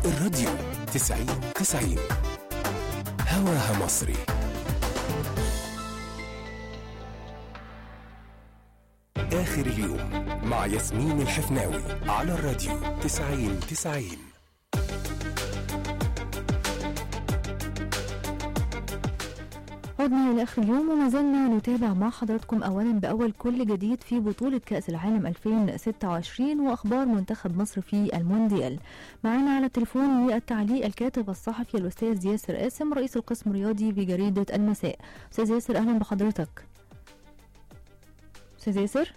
الراديو تسعين تسعين هواها مصري آخر اليوم مع ياسمين الحفناوي على الراديو تسعين تسعين عدنا إلى آخر اليوم وما زلنا نتابع مع حضراتكم أولا بأول كل جديد في بطولة كأس العالم 2026 وأخبار منتخب مصر في المونديال معنا على التليفون للتعليق الكاتب الصحفي الأستاذ ياسر قاسم رئيس القسم الرياضي بجريدة المساء أستاذ ياسر أهلا بحضرتك أستاذ ياسر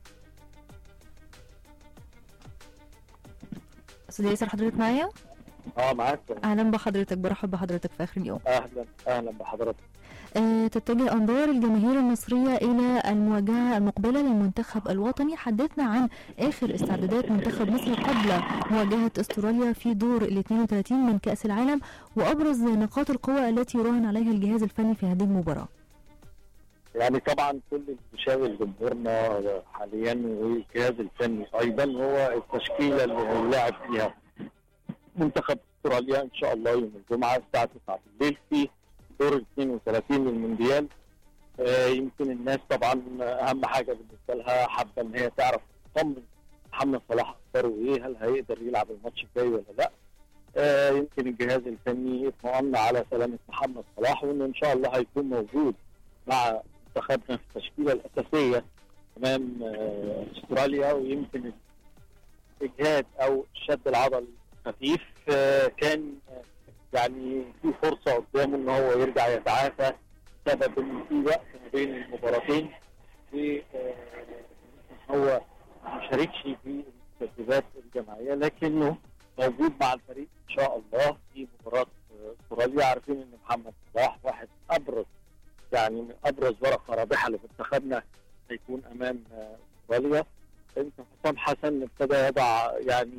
أستاذ ياسر حضرتك معايا؟ اه معاك أهلا بحضرتك برحب بحضرتك في آخر اليوم اهلا اهلا بحضرتك آه، تتجه أنظار الجماهير المصرية إلى المواجهة المقبلة للمنتخب الوطني حدثنا عن آخر استعدادات منتخب مصر قبل مواجهة استراليا في دور ال 32 من كأس العالم وأبرز نقاط القوة التي يراهن عليها الجهاز الفني في هذه المباراة يعني طبعا كل اللي بيشاغل جمهورنا حاليا والجهاز الفني ايضا هو التشكيله اللي هيلاعب فيها منتخب استراليا ان شاء الله يوم الجمعه الساعه 9 بالليل في دور ال 32 للمونديال آه يمكن الناس طبعا اهم حاجه بالنسبه لها حابه ان هي تعرف تطمن محمد صلاح اخباره ايه هل هيقدر يلعب الماتش الجاي ولا لا آه يمكن الجهاز الفني اطمأن على سلامه محمد صلاح وانه ان شاء الله هيكون موجود مع منتخبنا في التشكيله الاساسيه امام آه استراليا ويمكن الاجهاد او الشد العضلي خفيف آه كان آه يعني في فرصه قدامه ان هو يرجع يتعافى بسبب ان في وقت ما بين المباراتين و هو ما شاركش في التدريبات الجماعيه لكنه موجود مع الفريق ان شاء الله في مباراه استراليا عارفين ان محمد صلاح واحد ابرز يعني من ابرز ورقه رابحه لمنتخبنا هيكون امام استراليا يمكن حسام حسن ابتدى يضع يعني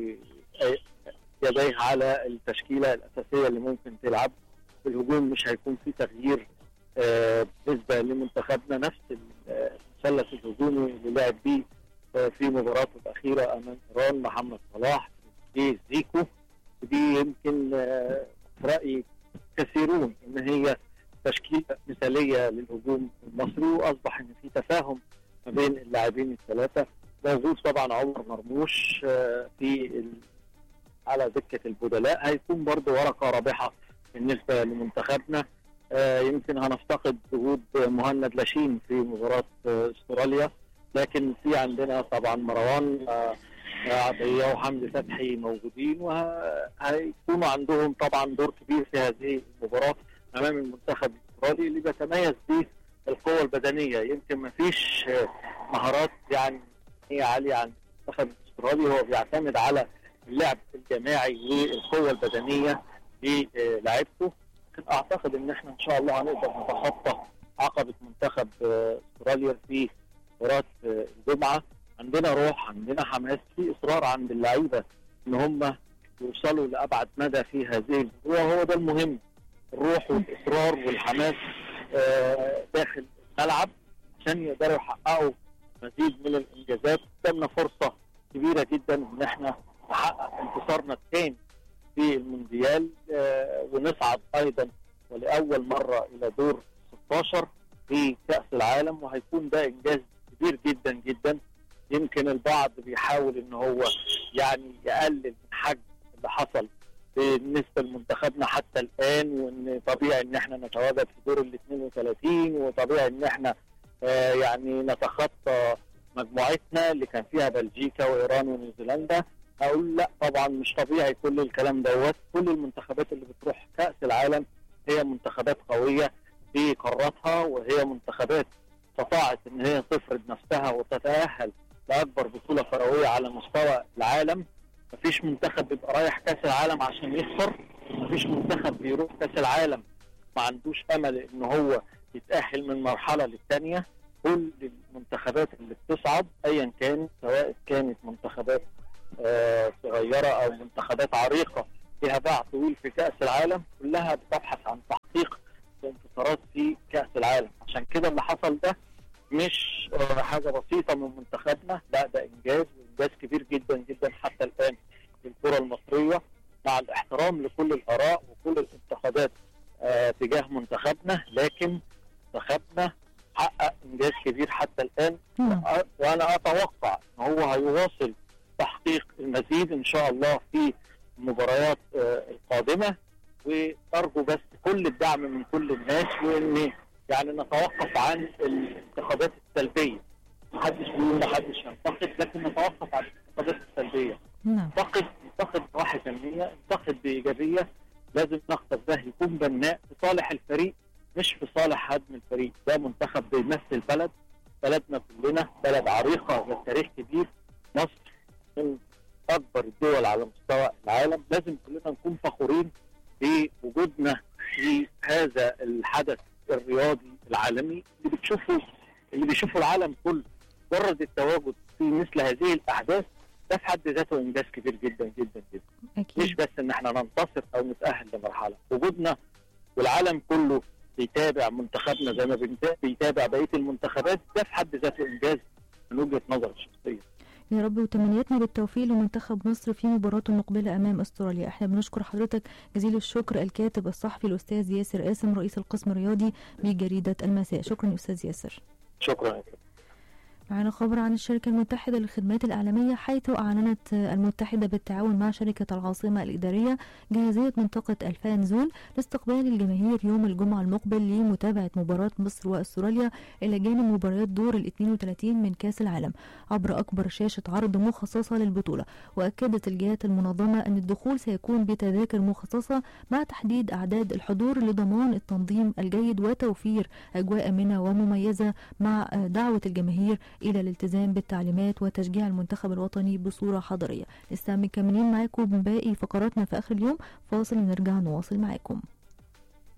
يديه على التشكيله الاساسيه اللي ممكن تلعب في الهجوم مش هيكون في تغيير آه بالنسبه لمنتخبنا نفس المثلث الهجومي اللي لعب بيه آه في مباراته الاخيره امام ايران محمد صلاح دي زيكو ودي يمكن آه في راي كثيرون ان هي تشكيله مثاليه للهجوم المصري واصبح ان في تفاهم ما بين اللاعبين الثلاثه موجود طبعا عمر مرموش في على دكه البدلاء هيكون برضه ورقه رابحه بالنسبه لمنتخبنا آه يمكن هنفتقد وجود مهند لاشين في مباراه آه استراليا لكن في عندنا طبعا مروان آه عطيه وحمدي فتحي موجودين وهيكونوا عندهم طبعا دور كبير في هذه المباراه امام المنتخب الاسترالي اللي بيتميز بالقوه البدنيه يمكن ما فيش مهارات يعني هي عاليه عن المنتخب الاسترالي هو بيعتمد على اللعب الجماعي والقوه البدنيه للاعيبته لكن اعتقد ان احنا ان شاء الله هنقدر نتخطى عقبه منتخب استراليا في مباراه الجمعه عندنا روح عندنا حماس في اصرار عند اللعيبه ان هم يوصلوا لابعد مدى في هذه البطوله وهو ده المهم الروح والاصرار والحماس داخل الملعب عشان يقدروا يحققوا مزيد من الانجازات قدامنا فرصه كبيره جدا ان احنا نحقق انتصارنا الثاني في المونديال آه ونصعد ايضا ولاول مره الى دور 16 في كاس العالم وهيكون ده انجاز كبير جدا جدا يمكن البعض بيحاول ان هو يعني يقلل من حجم اللي حصل بالنسبه لمنتخبنا حتى الان وان طبيعي ان احنا نتواجد في دور ال 32 وطبيعي ان احنا آه يعني نتخطى مجموعتنا اللي كان فيها بلجيكا وايران ونيوزيلندا اقول لا طبعا مش طبيعي كل الكلام دوت كل المنتخبات اللي بتروح كاس العالم هي منتخبات قويه في قاراتها وهي منتخبات استطاعت ان هي تفرض نفسها وتتاهل لاكبر بطوله كرويه على مستوى العالم مفيش منتخب بيبقى رايح كاس العالم عشان يخسر مفيش منتخب بيروح كاس العالم ما عندوش امل ان هو يتاهل من مرحله للثانيه كل المنتخبات اللي بتصعد ايا كان سواء كانت منتخبات آه صغيره او منتخبات عريقه لها باع طويل في كاس العالم كلها بتبحث عن تحقيق الانتصارات في كاس العالم عشان كده اللي حصل ده مش آه حاجه بسيطه من منتخبنا لا ده انجاز وانجاز كبير جدا جدا حتى الان للكره المصريه مع الاحترام لكل الاراء وكل الانتقادات آه تجاه منتخبنا لكن منتخبنا حقق انجاز كبير حتى الان نعم وأ- وانا اتوقع ان هو هيواصل تحقيق المزيد ان شاء الله في المباريات آه، القادمه وارجو بس كل الدعم من كل الناس وان يعني نتوقف عن الانتقادات السلبيه محدش بيقول محدش ينتقد لكن نتوقف عن الانتقادات السلبيه نعم انتقد انتقد بواحد فنيه انتقد بايجابيه لازم نقصد ده يكون بناء في صالح الفريق مش في صالح هدم الفريق ده منتخب بيمثل بلد بلدنا كلنا بلد عريقه وتاريخ كبير مصر من اكبر الدول على مستوى العالم لازم كلنا نكون فخورين بوجودنا في هذا الحدث الرياضي العالمي اللي بتشوفه اللي بيشوفه العالم كله مجرد التواجد في مثل هذه الاحداث ده في حد ذاته انجاز كبير جدا جدا جدا مش اكيد بس ان احنا ننتصر او نتاهل لمرحله وجودنا والعالم كله بيتابع منتخبنا زي ما بنت- بيتابع بقيه المنتخبات ده في حد ذاته انجاز من وجهه نظري الشخصيه يا رب وتمنياتنا بالتوفيق لمنتخب مصر في مباراته المقبلة أمام أستراليا احنا بنشكر حضرتك جزيل الشكر الكاتب الصحفي الأستاذ ياسر قاسم رئيس القسم الرياضي بجريدة المساء شكرا يا أستاذ ياسر شكرا يا فندم. معنا خبر عن الشركة المتحدة للخدمات الإعلامية حيث أعلنت المتحدة بالتعاون مع شركة العاصمة الإدارية جاهزية منطقة الفان زون لاستقبال الجماهير يوم الجمعة المقبل لمتابعة مباراة مصر وأستراليا إلى جانب مباريات دور ال 32 من كأس العالم عبر أكبر شاشة عرض مخصصة للبطولة وأكدت الجهات المنظمة أن الدخول سيكون بتذاكر مخصصة مع تحديد أعداد الحضور لضمان التنظيم الجيد وتوفير أجواء آمنة ومميزة مع دعوة الجماهير إلى الالتزام بالتعليمات وتشجيع المنتخب الوطني بصورة حضارية لسه مكملين معاكم باقي فقراتنا في آخر اليوم فاصل نرجع نواصل معاكم